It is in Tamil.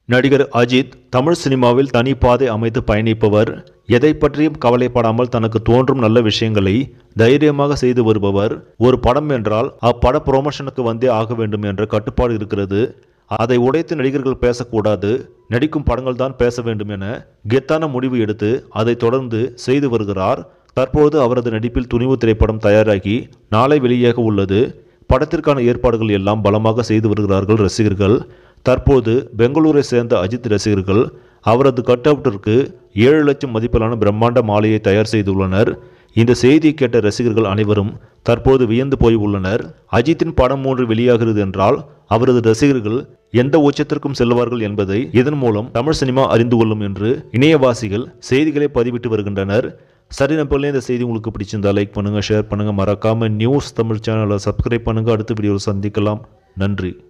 நடிகர் அஜித் தமிழ் சினிமாவில் தனி பாதை அமைத்து பயணிப்பவர் எதை பற்றியும் கவலைப்படாமல் தனக்கு தோன்றும் நல்ல விஷயங்களை தைரியமாக செய்து வருபவர் ஒரு படம் என்றால் அப்பட ப்ரொமோஷனுக்கு வந்தே ஆக வேண்டும் என்ற கட்டுப்பாடு இருக்கிறது அதை உடைத்து நடிகர்கள் பேசக்கூடாது நடிக்கும் படங்கள் தான் பேச வேண்டும் என கெத்தான முடிவு எடுத்து அதை தொடர்ந்து செய்து வருகிறார் தற்பொழுது அவரது நடிப்பில் துணிவு திரைப்படம் தயாராகி நாளை வெளியாக உள்ளது படத்திற்கான ஏற்பாடுகள் எல்லாம் பலமாக செய்து வருகிறார்கள் ரசிகர்கள் தற்போது பெங்களூரை சேர்ந்த அஜித் ரசிகர்கள் அவரது கட் அவுட்டிற்கு ஏழு லட்சம் மதிப்பிலான பிரம்மாண்ட மாலையை தயார் செய்துள்ளனர் இந்த செய்தியை கேட்ட ரசிகர்கள் அனைவரும் தற்போது வியந்து போய் உள்ளனர் அஜித்தின் படம் மூன்று வெளியாகிறது என்றால் அவரது ரசிகர்கள் எந்த உச்சத்திற்கும் செல்வார்கள் என்பதை இதன் மூலம் தமிழ் சினிமா அறிந்து கொள்ளும் என்று இணையவாசிகள் செய்திகளை பதிவிட்டு வருகின்றனர் சரி நம்பர்ல இந்த செய்தி உங்களுக்கு பிடிச்சிருந்தா லைக் பண்ணுங்க ஷேர் பண்ணுங்க மறக்காம நியூஸ் தமிழ் சேனலை சப்ஸ்கிரைப் பண்ணுங்க அடுத்த வீடியோவில் சந்திக்கலாம் நன்றி